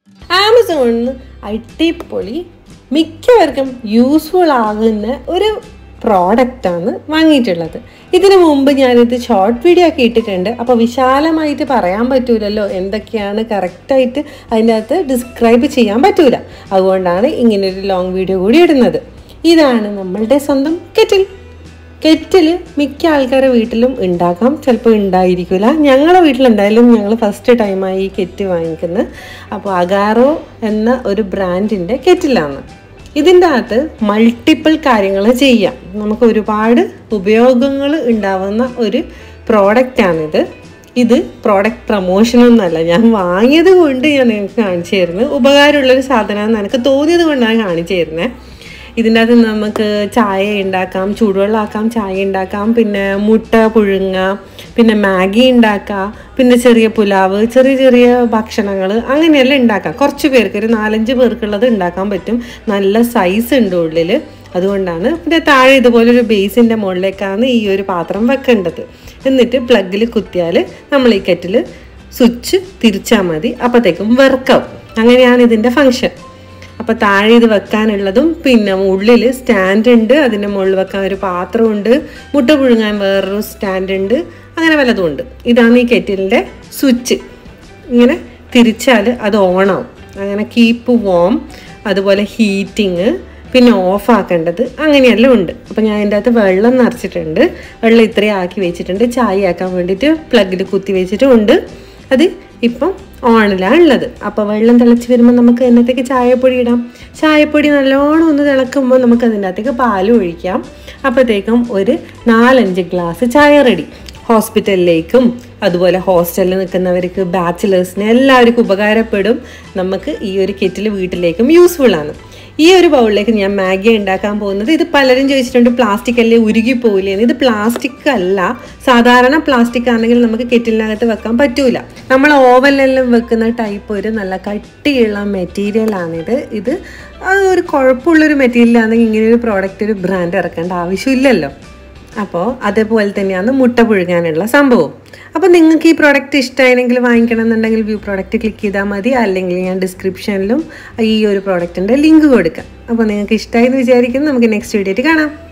ആമസോണിൽ നിന്ന് അടിപൊളി മിക്കവർക്കും യൂസ്ഫുൾ ആകുന്ന ഒരു പ്രോഡക്റ്റാണ് വാങ്ങിയിട്ടുള്ളത് ഇതിനു മുമ്പ് ഞാനിത് ഷോർട്ട് വീഡിയോ ഒക്കെ ഇട്ടിട്ടുണ്ട് അപ്പോൾ വിശാലമായിട്ട് പറയാൻ പറ്റൂലല്ലോ എന്തൊക്കെയാണ് കറക്റ്റായിട്ട് അതിൻ്റെ അകത്ത് ഡിസ്ക്രൈബ് ചെയ്യാൻ പറ്റൂല അതുകൊണ്ടാണ് ഇങ്ങനൊരു ലോങ് വീഡിയോ കൂടി ഇടുന്നത് ഇതാണ് നമ്മളുടെ സ്വന്തം കെറ്റിൽ കെറ്റിൽ മിക്ക ആൾക്കാരുടെ വീട്ടിലും ഉണ്ടാക്കാം ചിലപ്പോൾ ഉണ്ടായിരിക്കില്ല ഞങ്ങളുടെ വീട്ടിൽ എന്തായാലും ഞങ്ങൾ ഫസ്റ്റ് ടൈമായി ഈ കെറ്റ് വാങ്ങിക്കുന്നത് അപ്പോൾ അഗാറോ എന്ന ഒരു ബ്രാൻഡിൻ്റെ കെറ്റിലാണ് ഇതിൻ്റെ അകത്ത് മൾട്ടിപ്പിൾ കാര്യങ്ങൾ ചെയ്യാം നമുക്ക് ഒരുപാട് ഉപയോഗങ്ങൾ ഉണ്ടാവുന്ന ഒരു പ്രോഡക്റ്റാണിത് ഇത് പ്രോഡക്റ്റ് പ്രൊമോഷനൊന്നുമല്ല ഞാൻ വാങ്ങിയത് കൊണ്ട് ഞാൻ നിങ്ങൾക്ക് കാണിച്ചു തരുന്നത് ഉപകാരമുള്ളൊരു സാധനമാണെന്ന് എനിക്ക് തോന്നിയത് കൊണ്ടാണ് കാണിച്ചു തരുന്നത് ഇതിൻ്റെ അകത്ത് നമുക്ക് ചായ ഉണ്ടാക്കാം ചൂടുവെള്ളമാക്കാം ചായ ഉണ്ടാക്കാം പിന്നെ മുട്ട പുഴുങ്ങാം പിന്നെ മാഗി ഉണ്ടാക്കാം പിന്നെ ചെറിയ പുലാവ് ചെറിയ ചെറിയ ഭക്ഷണങ്ങൾ അങ്ങനെയെല്ലാം ഉണ്ടാക്കാം കുറച്ച് പേർക്ക് ഒരു നാലഞ്ച് പേർക്കുള്ളത് ഉണ്ടാക്കാൻ പറ്റും നല്ല സൈസ് ഉണ്ട് ഉള്ളിൽ അതുകൊണ്ടാണ് പിന്നെ താഴെ ഇതുപോലൊരു ബേസിൻ്റെ മുകളിലേക്കാണ് ഈ ഒരു പാത്രം വെക്കേണ്ടത് എന്നിട്ട് പ്ലഗിൽ കുത്തിയാൽ നമ്മൾ ഈ കെറ്റിൽ സ്വിച്ച് തിരിച്ചാൽ മതി അപ്പോഴത്തേക്കും വർക്കാവും അങ്ങനെയാണ് ഇതിൻ്റെ ഫങ്ഷൻ അപ്പോൾ താഴെ ഇത് വെക്കാനുള്ളതും പിന്നെ ഉള്ളിൽ സ്റ്റാൻഡ് ഉണ്ട് അതിൻ്റെ മുകളിൽ വെക്കാൻ ഒരു പാത്രമുണ്ട് മുട്ട പുഴുങ്ങാൻ വേറൊരു സ്റ്റാൻഡ് ഉണ്ട് അങ്ങനെ വല്ലതും ഉണ്ട് ഇതാണ് ഈ കെറ്റിലിൻ്റെ സ്വിച്ച് ഇങ്ങനെ തിരിച്ചാൽ അത് ഓണാവും അങ്ങനെ കീപ്പ് വോം അതുപോലെ ഹീറ്റിങ് പിന്നെ ഓഫ് ആക്കേണ്ടത് അങ്ങനെയെല്ലാം ഉണ്ട് അപ്പോൾ ഞാൻ അതിൻ്റെ അകത്ത് വെള്ളം നിറച്ചിട്ടുണ്ട് വെള്ളം ഇത്രയും ആക്കി വെച്ചിട്ടുണ്ട് ചായ ആക്കാൻ വേണ്ടിയിട്ട് പ്ലഗിൽ കുത്തി വെച്ചിട്ടുണ്ട് അത് ഇപ്പം ഓണിലാണ് ഉള്ളത് അപ്പോൾ വെള്ളം തിളച്ച് വരുമ്പോൾ നമുക്ക് അതിനകത്തേക്ക് ചായപ്പൊടി ഇടാം ചായപ്പൊടി നല്ലോണം ഒന്ന് തിളക്കുമ്പോൾ നമുക്ക് അതിൻ്റെ അകത്തേക്ക് പാലും ഒഴിക്കാം അപ്പോഴത്തേക്കും ഒരു നാലഞ്ച് ഗ്ലാസ് ചായ റെഡി ഹോസ്പിറ്റലിലേക്കും അതുപോലെ ഹോസ്റ്റലിൽ നിൽക്കുന്നവർക്ക് ബാച്ചിലേഴ്സിന് എല്ലാവർക്കും ഉപകാരപ്പെടും നമുക്ക് ഈ ഒരു കെറ്റിൽ വീട്ടിലേക്കും യൂസ്ഫുൾ ആണ് ഈ ഒരു ബൗളിലേക്ക് ഞാൻ മാഗി ഉണ്ടാക്കാൻ പോകുന്നത് ഇത് പലരും ചോദിച്ചിട്ടുണ്ട് പ്ലാസ്റ്റിക് അല്ലേ ഉരുകി പോവില്ലേ എന്ന് ഇത് പ്ലാസ്റ്റിക് അല്ല സാധാരണ പ്ലാസ്റ്റിക് ആണെങ്കിൽ നമുക്ക് കെറ്റിലിനകത്ത് വെക്കാൻ പറ്റൂല നമ്മൾ ഓവനിലെല്ലാം വെക്കുന്ന ടൈപ്പ് ഒരു നല്ല കട്ടിയുള്ള മെറ്റീരിയൽ ആണിത് ഇത് അത് ഒരു കുഴപ്പമുള്ളൊരു മെറ്റീരിയൽ ആണെങ്കിൽ ഇങ്ങനെ ഒരു പ്രോഡക്റ്റ് ഒരു ബ്രാൻഡ് ഇറക്കേണ്ട ആവശ്യമില്ലല്ലോ അപ്പോൾ അതേപോലെ തന്നെയാണ് മുട്ട പുഴുങ്ങാനുള്ള സംഭവം അപ്പോൾ നിങ്ങൾക്ക് ഈ പ്രോഡക്റ്റ് ഇഷ്ടമായെങ്കിൽ വാങ്ങിക്കണം എന്നുണ്ടെങ്കിൽ വ്യൂ പ്രോഡക്റ്റ് ക്ലിക്ക് ചെയ്താൽ മതി അല്ലെങ്കിൽ ഞാൻ ഡിസ്ക്രിപ്ഷനിലും ഈ ഒരു പ്രോഡക്റ്റിൻ്റെ ലിങ്ക് കൊടുക്കാം അപ്പോൾ നിങ്ങൾക്ക് ഇഷ്ടമായി എന്ന് വിചാരിക്കുന്നു നമുക്ക് നെക്സ്റ്റ് വീഡിയോയിൽ കാണാം